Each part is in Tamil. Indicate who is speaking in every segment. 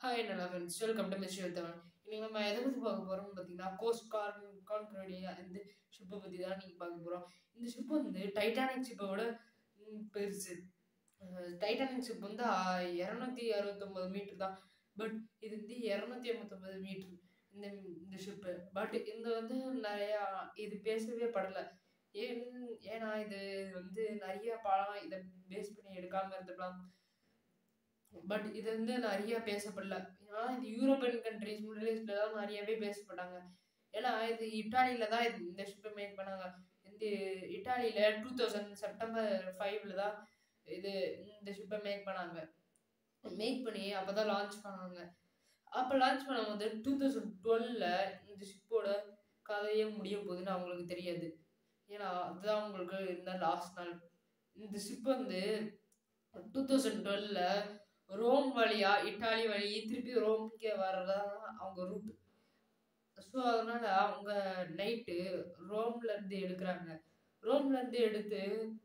Speaker 1: ஹாய் நல்லா friends welcome to mister Tamil இன்னைக்கு நம்ம எதை பற்றி பார்க்க போகிறோம்னு பார்த்தீங்கன்னா கோஸ்ட் கார்ன் கான்கரடியா இந்த ஷிப்பை பற்றி தான் நீங்கள் பார்க்க போகிறோம் இந்த ஷிப் வந்து டைட்டானிக் ஷிப்போட பெருசு டைட்டானிக் ஷிப் வந்து இரநூத்தி அறுபத்தொம்பது மீட்டர் தான் பட் இது வந்து இரநூத்தி ஐம்பத்தொம்பது மீட்டர் இந்த இந்த ஷிப்பு பட் இந்த வந்து நிறையா இது பேசவே படலை ஏன் ஏன்னா இது வந்து நிறைய படம் இதை பேஸ் பண்ணி எடுக்காமல் இருந்துக்கலாம் பட் இது வந்து நிறைய பேசப்படல ஏன்னா இது யூரோப்பியன் கண்ட்ரிஸ் மிடில் ஈஸ்ட்ல தான் நிறையவே பேசப்பட்டாங்க ஏன்னா இது இட்டாலியில தான் இது இந்த ஷிப்பை மேக் பண்ணாங்க இந்த இட்டாலியில டூ தௌசண்ட் செப்டம்பர் ஃபைவ்ல தான் இது இந்த ஷிப்பை மேக் பண்ணாங்க மேக் பண்ணி அப்பதான் லான்ச் பண்ணாங்க அப்போ லான்ச் பண்ணும்போது டூ தௌசண்ட் டுவெல்ல இந்த ஷிப்போட கதையே முடிய போகுதுன்னு அவங்களுக்கு தெரியாது ஏன்னா அதுதான் அவங்களுக்கு இருந்த லாஸ்ட் நாள் இந்த ஷிப் வந்து டூ தௌசண்ட் டுவெல்ல ரோம் வழியா இட்டாலி வழி திருப்பி ரோம்க்கே வர்றதான் அவங்க ரூட் ஸோ அதனால அவங்க நைட்டு ரோம்ல இருந்து எடுக்கிறாங்க ரோம்ல இருந்து எடுத்து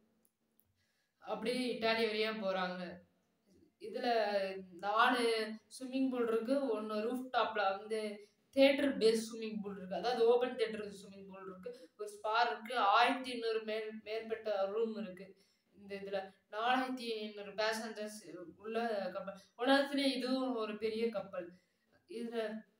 Speaker 1: அப்படியே இட்டாலி வழியா போறாங்க இதுல நாலு ஸ்விம்மிங் பூல் இருக்கு ஒன்று ரூஃப் டாப்ல வந்து தேட்டர் பேஸ் ஸ்விம்மிங் பூல் இருக்கு அதாவது ஓபன் தேட்டர் ஸ்விம்மிங் பூல் இருக்கு ஒரு ஸ்பார் இருக்கு ஆயிரத்தி இன்னொரு மேல் மேற்பட்ட ரூம் இருக்கு இந்த இதுல நாலாயிரத்தி ஐநூறு பேசஞ்சர்ஸ் உள்ள கப்பல் உலகத்திலே இதுவும் ஒரு பெரிய கப்பல் இதுல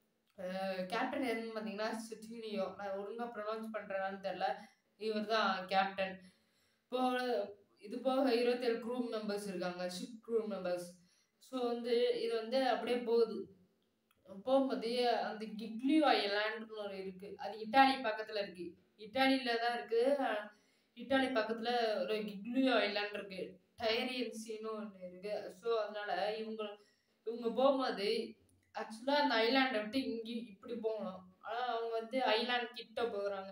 Speaker 1: கேப்டன் என்னன்னு பார்த்தீங்கன்னா சிட்டினியோ நான் ஒழுங்கா ப்ரொனவுன்ஸ் பண்றேனான்னு தெரியல இவர் தான் கேப்டன் இப்போ இது போக இருபத்தேழு க்ரூ மெம்பர்ஸ் இருக்காங்க ஷிப் க்ரூ மெம்பர்ஸ் ஸோ வந்து இது வந்து அப்படியே போகுது போகும்போது அந்த கிக்லியோ ஐலாண்டுன்னு ஒரு இருக்கு அது இட்டாலி பக்கத்துல இருக்கு இட்டாலியில தான் இருக்கு இட்டாலி பக்கத்துல ஒரு கிக்லியோ ஐலாண்ட் இருக்கு டைரியன்சின்னு ஒன்று இருக்கு ஸோ அதனால இவங்க இவங்க போகும்போது ஆக்சுவலாக அந்த ஐலாண்டை விட்டு இங்கே இப்படி போகணும் ஆனால் அவங்க வந்து ஐலாண்ட் கிட்ட போகிறாங்க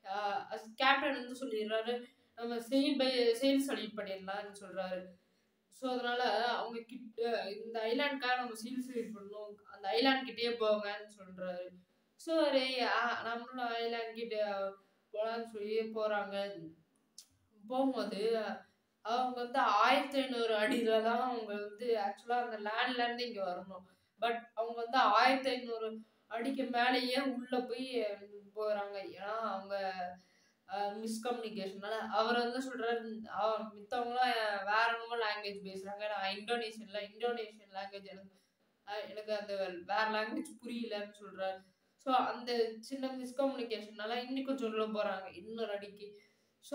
Speaker 1: கேப்டன் வந்து சொல்லிடுறாரு நம்ம செயில் பை செயில் சல்யூட் பண்ணிடலாம்னு சொல்றாரு ஸோ அதனால அவங்க கிட்ட இந்த ஐலாண்டுக்காக நம்ம செயில் சல்யூட் பண்ணணும் அந்த ஐலாண்ட் கிட்டேயே போங்கன்னு சொல்றாரு ஸோ நம்மளும் ஐலாண்ட் கிட்ட போகலான்னு சொல்லி போறாங்க போகும்போது அவங்க வந்து ஆயிரத்தி ஐநூறு அடியில தான் அவங்க வந்து ஆக்சுவலாக அந்த லேண்ட்ல இருந்து இங்கே வரணும் பட் அவங்க வந்து ஆயிரத்தி ஐநூறு அடிக்கு மேலேயே உள்ள போய் போகிறாங்க ஏன்னா அவங்க மிஸ்கம்யூனிகேஷனால அவர் வந்து சொல்றாரு மித்தவங்களாம் வேற என்னமோ லாங்குவேஜ் பேசுறாங்க நான் இந்தோனேஷியன்ல இந்தோனேஷியன் லாங்குவேஜ் எனக்கு எனக்கு அந்த வேற லாங்குவேஜ் புரியலன்னு சொல்றாரு ஸோ அந்த சின்ன மிஸ்கம்யூனிகேஷனால இன்னும் கொஞ்சம் உள்ள போறாங்க இன்னொரு அடிக்கு ஸோ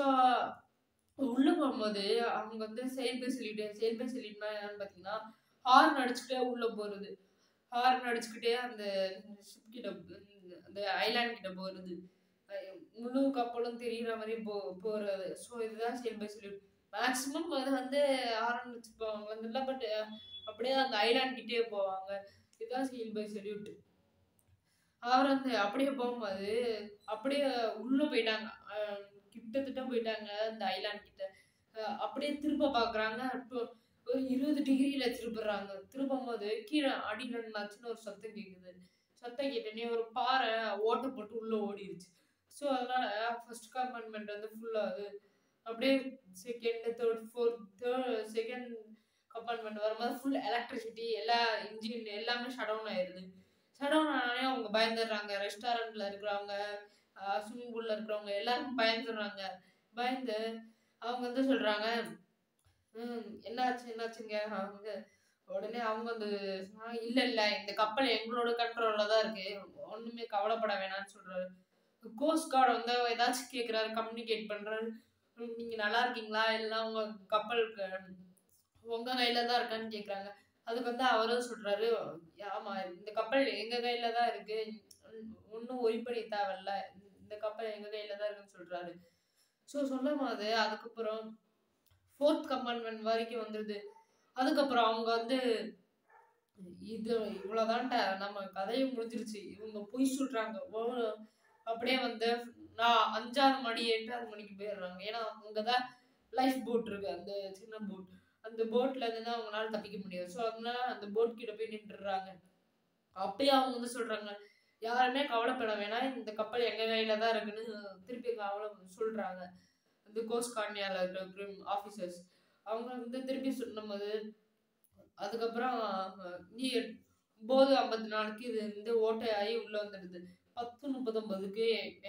Speaker 1: உள்ள போகும்போது அவங்க வந்து செயல் பை சொல்லிட்டு செயல் பை சொல்லிட்டுனா என்னன்னு பார்த்தீங்கன்னா ஹார்ன் அடிச்சுட்டே உள்ள போறது ஹார்ன் அடிச்சுக்கிட்டே அந்த ஷிப் கிட்ட அந்த ஐலாண்ட் கிட்ட போறது முழு கப்பலும் தெரியுற மாதிரி போ போறது ஸோ இதுதான் செயல் பை சொல்லிட்டு மேக்சிமம் அது வந்து ஹார்ன் வச்சுப்பாங்க பட் அப்படியே அந்த ஐலாண்ட் கிட்டே போவாங்க இதுதான் செயல் பை சொல்லிட்டு அவர் வந்து அப்படியே போகும்போது அப்படியே உள்ள போயிட்டாங்க கிட்டத்தட்ட போயிட்டாங்க இந்த ஐலாண்ட் கிட்ட அப்படியே திரும்ப பாக்குறாங்க ஒரு இருபது டிகிரியில திருப்புறாங்க திருப்பும் போது கீழே அடியில் என்னாச்சுன்னு ஒரு சத்தம் கேக்குது சத்தம் கேட்டனே ஒரு பாறை ஓட்ட போட்டு உள்ள ஓடிடுச்சு ஸோ அதனால ஃபர்ஸ்ட் கம்பார்ட்மெண்ட் வந்து ஃபுல்லாக அது அப்படியே second third fourth third second compartment வரும்போது ஃபுல் எலக்ட்ரிசிட்டி எல்லா இன்ஜின் எல்லாமே ஷட் டவுன் ஆயிடுது ஷட் டவுன் ஆனாலே அவங்க பயந்துடுறாங்க ரெஸ்டாரண்ட்ல இருக்கிறவங்க ஸ்விம்மிங் பூல்ல இருக்கிறவங்க எல்லாரும் பயந்துடுறாங்க பயந்து அவங்க வந்து சொல்றாங்க ம் என்னாச்சு என்னாச்சுங்க அவங்க உடனே அவங்க வந்து இல்ல இல்ல இந்த கப்பல் எங்களோட கண்ட்ரோல்ல தான் இருக்கு ஒண்ணுமே கவலைப்பட வேணாம்னு சொல்றாரு கோஸ்ட் கார்டு வந்து ஏதாச்சும் கேட்குறாரு கம்யூனிகேட் பண்றாரு நீங்க நல்லா இருக்கீங்களா இல்லை உங்க கப்பல் உங்க கையில தான் இருக்கான்னு கேக்குறாங்க அதுக்கு வந்து அவரும் சொல்றாரு ஆமா இந்த கப்பல் எங்க கையில தான் இருக்கு ஒன்றும் ஒரி பண்ணி தேவையில்ல இந்த கப்பல் எங்க கையில தான் இருக்குன்னு சொல்றாரு ஸோ சொல்லும் போது அதுக்கப்புறம் ஃபோர்த் கம்பார்ட்மெண்ட் வரைக்கும் வந்துடுது அதுக்கப்புறம் அவங்க வந்து இது இவ்வளோதான்ட்ட நம்ம கதையை முடிஞ்சிருச்சு இவங்க பொய் சொல்றாங்க அப்படியே வந்து நான் அஞ்சாவது மணி எட்டாவது மணிக்கு போயிடுறாங்க ஏன்னா அங்கதான் லைஃப் போட் இருக்கு அந்த சின்ன போட் அந்த போட்ல இருந்து தான் அவங்களால தப்பிக்க முடியாது ஸோ அதனால அந்த போட் கிட்ட போய் நின்றுடுறாங்க அப்பயே அவங்க வந்து சொல்றாங்க யாருமே கவலைப்பட வேணாம் இந்த கப்பல் எங்க கையில தான் இருக்குன்னு திருப்பி கவலை சொல்றாங்க அந்த கோஸ்ட் கார்னியால இருக்கிற ஆஃபீஸர்ஸ் அவங்க வந்து திருப்பி சொல்லும் போது அதுக்கப்புறம் நீ ஒன்பது ஐம்பத்தி நாலுக்கு இது வந்து ஓட்டையாகி உள்ள வந்துடுது பத்து முப்பத்தொன்பதுக்கு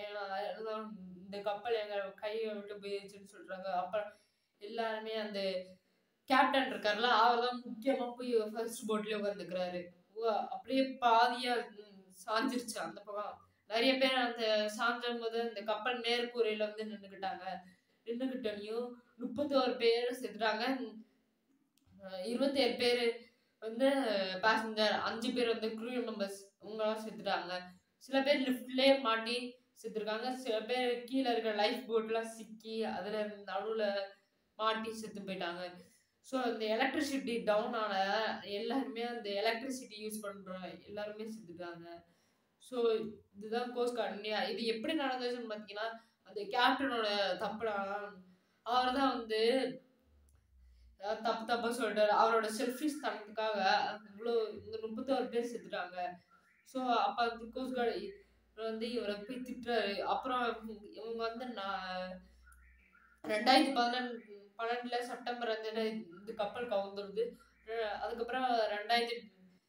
Speaker 1: இந்த கப்பல் எங்க கையை விட்டு போயிருச்சுன்னு சொல்றாங்க அப்புறம் எல்லாருமே அந்த கேப்டன் இருக்கார்ல அவர் தான் முக்கியமா போய் ஃபர்ஸ்ட் போட்லயே உட்காந்துக்கிறாரு அப்படியே பாதியா ம், சாஞ்சிருச்சு அந்த பக்கம் நிறைய பேர் அந்த சாஞ்சும் போது அந்த கப்பல் மேற்கூரையில வந்து நின்றுக்கிட்டாங்க நின்றுக்கிட்டனையும் முப்பத்தோரு பேர் செத்துட்டாங்க இருபத்தேழு பேர் வந்து பேசஞ்சர் அஞ்சு பேர் வந்து க்ரூ மெம்பர்ஸ் இவங்கெல்லாம் செத்துட்டாங்க சில பேர் லிஃப்ட்லேயே மாட்டி செத்துருக்காங்க சில பேர் கீழே இருக்கிற லைஃப் போட்லாம் சிக்கி அதில் நடுவில் மாட்டி செத்து போயிட்டாங்க ஸோ இந்த எலக்ட்ரிசிட்டி டவுன் ஆன எல்லாருமே அந்த எலக்ட்ரிசிட்டி யூஸ் பண்ணுற எல்லாருமே செத்துட்டாங்க ஸோ இதுதான் கோஸ்ட் கார்டு இந்தியா இது எப்படி நடந்துச்சுன்னு பார்த்தீங்கன்னா அந்த கேப்டனோட தப்புலாம் அவர் தான் வந்து அஹ் தப்பு தப்பா சொல்லிட்டாரு அவரோட செல்ஃபிஷ் தனத்துக்காக இவ்வளோ இந்த முப்பத்தோரு பேர் செத்துட்டாங்க ஸோ அப்போ அந்த கோஸ்ட் கார்டு வந்து இவரை போய் திட்டுறாரு அப்புறம் இவங்க வந்து நான் ரெண்டாயிரத்தி பதினெண்டு பன்னெண்டுல செப்டம்பர் அஞ்சுல இந்த கப்பல் கவுந்துருது அஹ் அதுக்கப்புறம் ரெண்டாயிரத்தி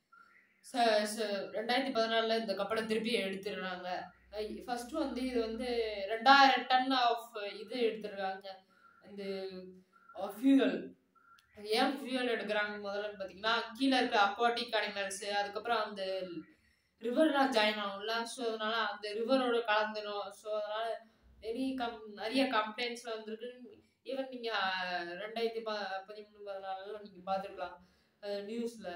Speaker 1: ச- ச- ரெண்டாயிரத்தி பதினாலுல இந்த கப்பலை திருப்பி எடுத்துடுறாங்க ஃபர்ஸ்ட் வந்து இது வந்து ரெண்டாயிரம் டன் ஆஃப் இது எடுத்துருக்காங்க இந்த ஃபியூவல் ஏன் ஃபியூவல் எடுக்கிறாங்க முதல்ல பார்த்தீங்கன்னா கீழே இருக்க அக்வாட்டிக் அனிமல்ஸ் அதுக்கப்புறம் அந்த ரிவர்லாம் ஜாயின் ஆகும்ல ஸோ அதனால அந்த ரிவரோட கலந்துடும் ஸோ அதனால வெரி கம் நிறைய கம்ப்ளைண்ட்ஸ்ல வந்திருக்கு ஈவன் நீங்க அஹ், ரெண்டாயிரத்தி ப பதிமூணு பதினாலுல நீங்க பார்த்துருக்கலாம் நியூஸ்ல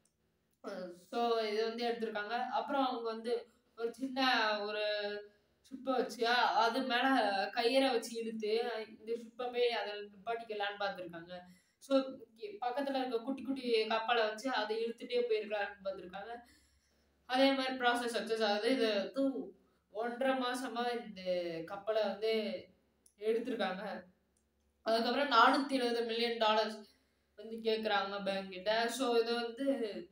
Speaker 1: ஸோ இது வந்து எடுத்திருக்காங்க அப்புறம் அவங்க வந்து ஒரு சின்ன ஒரு ஷிப்பை வச்சு அ- அது மேல கயிறை வச்சு இழுத்து இந்த ஷிப்பை போய் அதில் நிப்பாட்டிக்கலான்னு பார்த்துருக்காங்க ஸோ பக்கத்துல இருக்க குட்டி குட்டி கப்பலை வச்சு அதை இழுத்துட்டே போயிருக்கலான்னு பார்த்துருக்காங்க அதே மாதிரி ப்ராசஸ் சக்ஸஸ் ஆகுது இது வந்து ஒன்றரை மாசமா இந்த கப்பலை வந்து எடுத்திருக்காங்க அதுக்கப்புறம் நானூத்தி எழுபது மில்லியன் டாலர்ஸ் வந்து கேக்குறாங்க பேங்க் கிட்ட ஸோ இது வந்து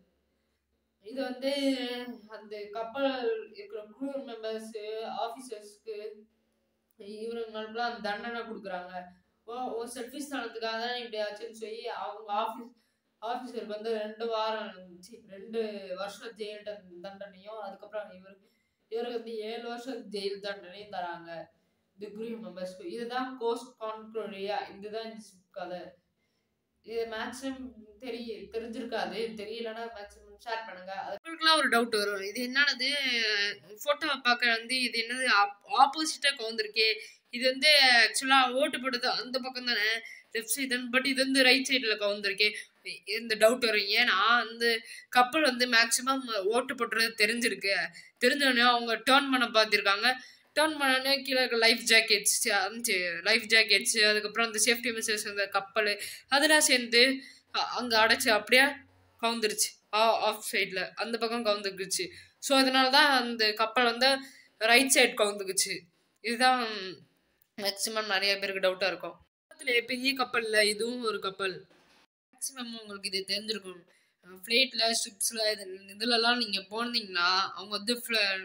Speaker 1: இது வந்து அந்த கப்பல் இருக்கிற க்ரூ மெம்பர்ஸ் ஆஃபீஸர்ஸ்க்கு இவங்களுக்குலாம் அந்த தண்டனை கொடுக்குறாங்க ஓ ஓ செல்ஃபிஷ் தனத்துக்காக தான் இப்படி ஆச்சுன்னு சொல்லி அவங்க ஆஃபீஸ் ஆஃபீஸருக்கு வந்து ரெண்டு வாரம் சி, ரெண்டு வருஷம் ஜெயில் தண்- தண்டனையும் அதுக்கப்புறம் இவருக்கு இவருக்கு வந்து ஏழு வருஷம் ஜெயில் தண்டனையும் தராங்க தி க்ரூ மெம்பர்ஸ்க்கு இதுதான் கோஸ்ட் கான்க்ரோடியா இதுதான் இந்த ship கதை இது மேக்ஸிமம் தெரிய தெரிஞ்சிருக்காது தெரியலன்னா மேக்ஸிமம் ஷேர் பண்ணுங்க அது உங்களுக்குலாம் ஒரு டவுட் வரும் இது என்னது ஃபோட்டோவை பார்க்க வந்து இது என்னது ஆப்போசிட்டாக கவுந்திருக்கே இது வந்து ஆக்சுவலாக ஓட்டு போட்டது அந்த பக்கம் தானே லெஃப்ட் சைடு தான் பட் இது வந்து ரைட் சைடில் கவுந்திருக்கே இந்த டவுட் வரும் ஏன்னா அந்த கப்பல் வந்து மேக்ஸிமம் ஓட்டு போட்டுறது தெரிஞ்சிருக்கு தெரிஞ்சோடனே அவங்க டேர்ன் பண்ண பார்த்துருக்காங்க டேர்ன் பண்ணோடனே கீழே இருக்க லைஃப் ஜாக்கெட்ஸ் இருந்துச்சு லைஃப் ஜாக்கெட்ஸ் அதுக்கப்புறம் அந்த சேஃப்டி மெசேஜ் அந்த கப்பல் அதெல்லாம் சேர்ந்து அ- அங்க அடைச்சு அப்படியே கவுந்துருச்சு ஆஃப் சைடில் அந்த பக்கம் கவுந்துக்குச்சு ஸோ அதனால தான் அந்த கப்பல் வந்து ரைட் சைடு கவுந்துக்குச்சு இதுதான் மேக்ஸிமம் நிறைய பேருக்கு டவுட்டாக இருக்கும் பக்கத்தில் பெரிய கப்பலில் இதுவும் ஒரு கப்பல் மேக்ஸிமம் உங்களுக்கு இது தெரிஞ்சிருக்கும் ஃப்ளைட்டில் ஷிப்ஸில் இது இதுலலாம் நீங்கள் போனீங்கன்னா அவங்க வந்து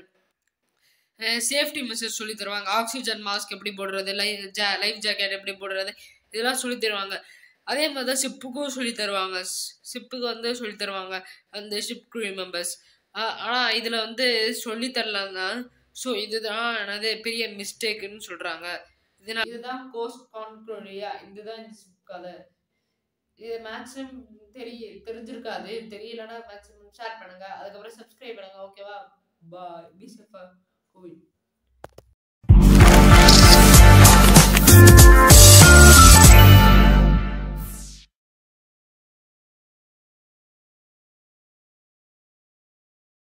Speaker 1: சேஃப்டி மெஷர்ஸ் சொல்லி தருவாங்க ஆக்சிஜன் மாஸ்க் எப்படி போடுறது லைஃப் ஜா லைஃப் ஜாக்கெட் எப்படி போடுறது இதெல்லாம் சொல்லி தருவாங்க அதே மாதிரி தான் ஷிப்புக்கும் சொல்லி தருவாங்க ஷிப்புக்கு வந்து சொல்லி தருவாங்க அந்த ஷிப் க்ரூ மெம்பர்ஸ் ஆனால் இதில் வந்து சொல்லி தரலன்னா ஸோ இதுதான் என்னது பெரிய மிஸ்டேக்குன்னு சொல்கிறாங்க இதனால் இதுதான் கோஸ்ட் கான்க்ரோடியா இதுதான் இந்த ship கதை இது மேக்ஸிமம் தெரிய தெரிஞ்சிருக்காது தெரியலன்னா மேக்ஸிமம் ஷேர் பண்ணுங்க அதுக்கப்புறம் சப்ஸ்கிரைப் பண்ணுங்க ஓகேவா பாய் பி சேஃபா கோவிட்